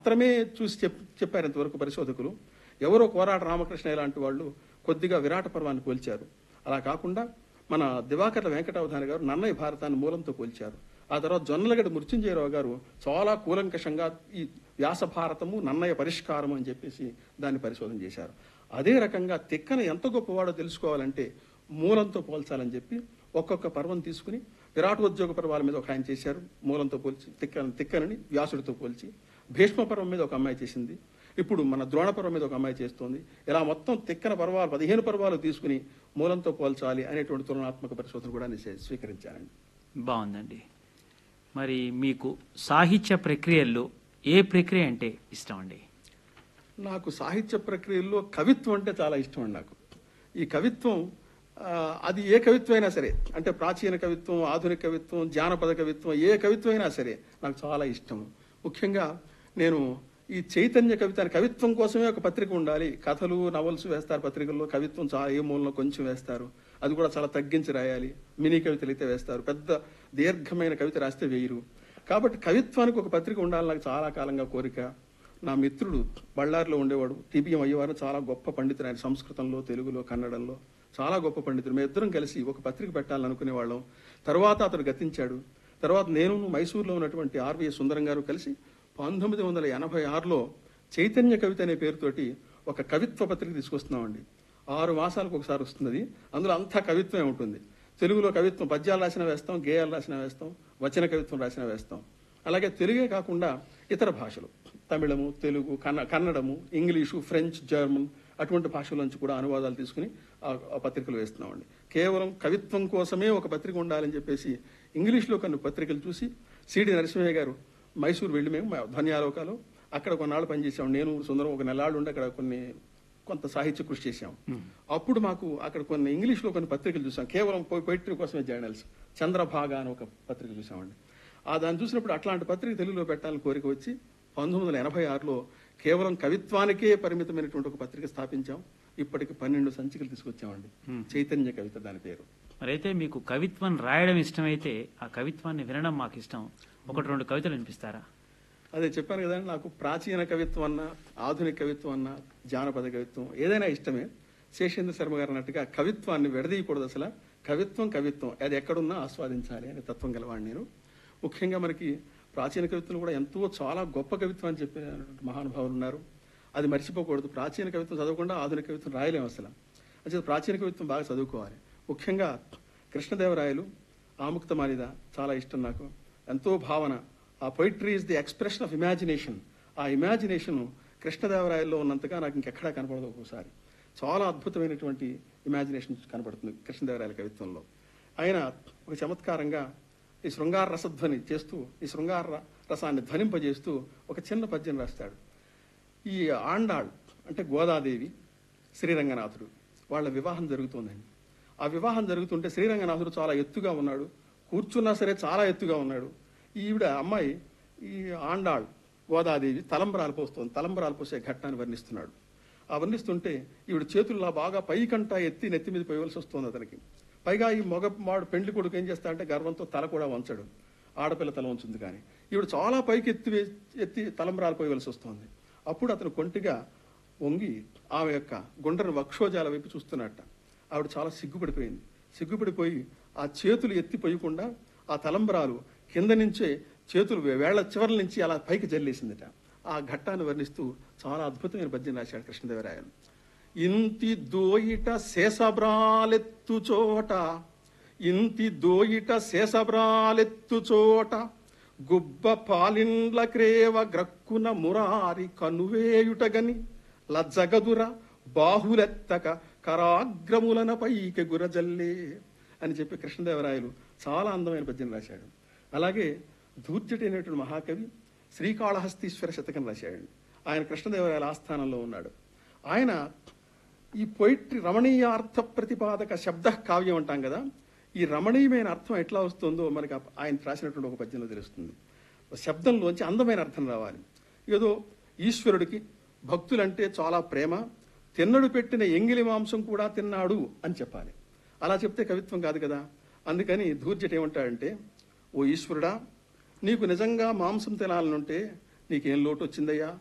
మాత్రమే చూసి చెప్ చెప్పారు ఇంతవరకు పరిశోధకులు ఎవరో కోరాట రామకృష్ణ ఇలాంటి వాళ్ళు కొద్దిగా విరాట పర్వాన్ని పోల్చారు అలా కాకుండా మన దివాకర్ల వెంకటావధాని గారు నన్నయ్య భారతాన్ని మూలంతో పోల్చారు ఆ తర్వాత జొన్నలగడ్డ మృత్యుంజయరావు గారు చాలా కూలంకషంగా ఈ వ్యాస భారతము నన్నయ్య పరిష్కారం అని చెప్పేసి దాన్ని పరిశోధన చేశారు అదే రకంగా తిక్కన ఎంత గొప్పవాడో తెలుసుకోవాలంటే మూలంతో పోల్చాలని చెప్పి ఒక్కొక్క పర్వం తీసుకుని విరాటోద్యోగ పర్వాల మీద ఒక ఆయన చేశారు మూలంతో పోల్చి తిక్క తిక్కనని వ్యాసుడితో పోల్చి భీష్మ పర్వం మీద ఒక అమ్మాయి చేసింది ఇప్పుడు మన ద్రోణ పర్వం మీద ఒక అమ్మాయి చేస్తోంది ఇలా మొత్తం తిక్కన పర్వాలు పదిహేను పర్వాలు తీసుకుని మూలంతో పోల్చాలి అనేటువంటి తులనాత్మక పరిశోధన కూడా నేను స్వీ- స్వీకరించానండి బాగుందండి మరి మీకు సాహిత్య ప్రక్రియల్లో ఏ ప్రక్రియ అంటే ఇష్టం అండి నాకు సాహిత్య ప్రక్రియల్లో కవిత్వం అంటే చాలా ఇష్టం అండి నాకు ఈ కవిత్వం ఆ, అది ఏ కవిత్వం అయినా సరే అంటే ప్రాచీన కవిత్వం ఆధునిక కవిత్వం జానపద కవిత్వం ఏ కవిత్వం అయినా సరే నాకు చాలా ఇష్టం ముఖ్యంగా నేను ఈ చైతన్య కవిత అని కవిత్వం కోసమే ఒక పత్రిక ఉండాలి కథలు నవల్స్ వేస్తారు పత్రికల్లో కవిత్వం చాలా ఏ మూలలో కొంచెం వేస్తారు అది కూడా చాలా తగ్గించి రాయాలి మినీ కవితలు అయితే వేస్తారు పెద్ద దీర్ఘమైన కవిత రాస్తే వేయరు కాబట్టి కవిత్వానికి ఒక పత్రిక ఉండాలని నాకు చాలా కాలంగా కోరిక నా మిత్రుడు బళ్ళారిలో ఉండేవాడు టీపీఎం అయ్యేవారు చాలా గొప్ప పండితుడు ఆయన సంస్కృతంలో తెలుగులో కన్నడంలో చాలా గొప్ప పండితుడు మేము ఇద్దరం కలిసి ఒక పత్రిక పెట్టాలని అనుకునే వాళ్ళం తర్వాత అతడు గతించాడు తర్వాత నేను మైసూరులో ఉన్నటువంటి ఆర్వీఎస్ సుందరం గారు కలిసి పంతొమ్మిది వందల ఎనభై ఆరులో చైతన్య కవిత అనే పేరుతోటి ఒక కవిత్వ పత్రిక తీసుకొస్తున్నామండి ఆరు మాసాలకు ఒకసారి వస్తుంది అందులో అంతా కవిత్వమే ఉంటుంది తెలుగులో కవిత్వం పద్యాలు రాసిన వేస్తాం గేయాలు రాసిన వేస్తాం వచన కవిత్వం రాసిన వేస్తాం అలాగే తెలుగే కాకుండా ఇతర భాషలు తమిళము తెలుగు కన్న కన్నడము ఇంగ్లీషు ఫ్రెంచ్ జర్మన్ అటువంటి భాషల నుంచి కూడా అనువాదాలు తీసుకుని ఆ ఆ పత్రికలు వేస్తున్నామండి కేవలం కవిత్వం కోసమే ఒక పత్రిక ఉండాలని చెప్పేసి ఇంగ్లీష్లో కొన్ని పత్రికలు చూసి సిడి నరసింహయ్య గారు మైసూరు వెళ్ళి మేము మా ధ్వన్యాలోకాలు అక్కడ కొన్నాళ్ళు పనిచేసాం నేను సుందరం ఒక నెలాళ్ళు ఉండి అక్కడ కొన్ని కొంత సాహిత్య కృషి చేశాం అప్పుడు మాకు అక్కడ కొన్ని ఇంగ్లీష్లో కొన్ని పత్రికలు చూసాం కేవలం పొయిటరీ కోసమే జర్నల్స్ చంద్రభాగ అని ఒక పత్రిక చూసామండి ఆ దాన్ని చూసినప్పుడు అట్లాంటి పత్రిక తెలుగులో పెట్టాలని కోరిక వచ్చి పంతొమ్మిది వందల ఎనభై ఆరులో కేవలం కవిత్వానికే పరిమితమైనటువంటి ఒక పత్రిక స్థాపించాం ఇప్పటికి పన్నెండు సంచికలు తీసుకొచ్చామండి చైతన్య కవిత దాని పేరు మరైతే మీకు కవిత్వం రాయడం ఇష్టమైతే ఆ కవిత్వాన్ని వినడం మాకు ఇష్టం ఒకటి రెండు కవితలు వినిపిస్తారా అదే చెప్పాను కదండి నాకు ప్రాచీన కవిత్వం అన్నా ఆధునిక కవిత్వం అన్నా జానపద కవిత్వం ఏదైనా ఇష్టమే శేషేంద్ర శర్మ గారు అన్నట్టుగా కవిత్వాన్ని విడదీయకూడదు అసలు కవిత్వం కవిత్వం అది ఎక్కడున్నా ఆస్వాదించాలి అనే తత్వం గలవాడిని నేను ముఖ్యంగా మనకి ప్రాచీన కవిత్వం కూడా ఎంతో చాలా గొప్ప కవిత్వం అని చెప్పిన మహానుభావులు ఉన్నారు అది మర్చిపోకూడదు ప్రాచీన కవిత్వం చదవకుండా ఆధునిక కవిత్వం రాయలేము అసలు అంటే ప్రాచీన కవిత్వం బాగా చదువుకోవాలి ముఖ్యంగా కృష్ణదేవరాయలు ఆముక్తమానిద చాలా ఇష్టం నాకు ఎంతో భావన ఆ poetry is the expression of imagination ఆ ఇమాజినేషన్ కృష్ణదేవరాయల్లో ఉన్నంతగా నాకు ఇంకెక్కడా కనపడదు ఒక్కోసారి చాలా అద్భుతమైనటువంటి ఇమాజినేషన్ కనపడుతుంది కృష్ణదేవరాయల కవిత్వంలో ఆయన ఒక చమత్కారంగా ఈ శృంగార రసధ్వని చేస్తూ ఈ శృంగార ర- రసాన్ని ధ్వనింపజేస్తూ ఒక చిన్న పద్యం రాస్తాడు ఈ ఆండాళ్ అంటే గోదాదేవి శ్రీరంగనాథుడు వాళ్ళ వివాహం జరుగుతోందండి ఆ వివాహం జరుగుతుంటే శ్రీరంగనాథుడు చాలా ఎత్తుగా ఉన్నాడు కూర్చున్నా సరే చాలా ఎత్తుగా ఉన్నాడు ఈవిడ అమ్మాయి ఈ ఆండాళ్ గోదాదేవి తలంబరాలు పోస్తోంది తలంబరాలు పోసే ఘట్టాన్ని వర్ణిస్తున్నాడు ఆ వర్ణిస్తుంటే ఈవిడ చేతుల్లో బాగా పైకంటా ఎత్తి నెత్తి మీద పోయవలసి వస్తుంది అతనికి పైగా ఈ మగ మాడు పెండ్లి కొడుకు ఏం చేస్తాడంటే గర్వంతో తల కూడా వంచడు ఆడపిల్ల తల వంచుంది కానీ ఈవిడ చాలా పైకి ఎత్తి వే- ఎత్తి తలంబరాలు పోయవలసి వస్తుంది అప్పుడు అతను కొంటిగా వంగి ఆమె యొక్క గుండ్రని వక్షోజాల వైపు చూస్తున్నట్ట ఆవిడ చాలా సిగ్గుపడిపోయింది సిగ్గుపడిపోయి ఆ చేతులు ఎత్తి పోయకుండా ఆ తలంబరాలు కింద నుంచే చేతులు వేళ్ల చివరి నుంచి అలా పైకి జల్లేసిందట ఆ ఘట్టాన్ని వర్ణిస్తూ చాలా అద్భుతమైన పద్యం రాశాడు కృష్ణదేవరాయలు ఇంతి దోయిట శేషబ్రాలెత్తు చోట ఇంతి దోయిట శేషబ్రాలెత్తు చోట గుబ్బ పాలిండ్ల క్రేవ గ్రక్కున మురారి కనువేయుటగని లజ్జగదుర బాహులెత్తక కరాగ్రములన పైకి గురజల్లే అని చెప్పి కృష్ణదేవరాయలు చాలా అందమైన పద్యం రాశాడు అలాగే ధూర్జటి అనేటువంటి మహాకవి శ్రీకాళహస్తీశ్వర శతకం రాశాడు ఆయన కృష్ణదేవరాయల ఆస్థానంలో ఉన్నాడు ఆయన ఈ పొయిట్రీ రమణీయ అర్థ ప్రతిపాదక శబ్ద కావ్యం అంటాం కదా ఈ రమణీయమైన అర్థం ఎట్లా వస్తుందో మనకి ఆ- ఆయన రాసినటువంటి ఒక పద్యంలో తెలుస్తుంది శబ్దంలోంచి అందమైన అర్థం రావాలి ఏదో ఈశ్వరుడికి భక్తులంటే చాలా ప్రేమ తిన్నడు పెట్టిన ఎంగిలి మాంసం కూడా తిన్నాడు అని చెప్పాలి అలా చెప్తే కవిత్వం కాదు కదా అందుకని ధూర్జట ఏమంటాడంటే ఓ ఈశ్వరుడా నీకు నిజంగా మాంసం తినాలనుంటే నీకేం లోటు వచ్చిందయ్యా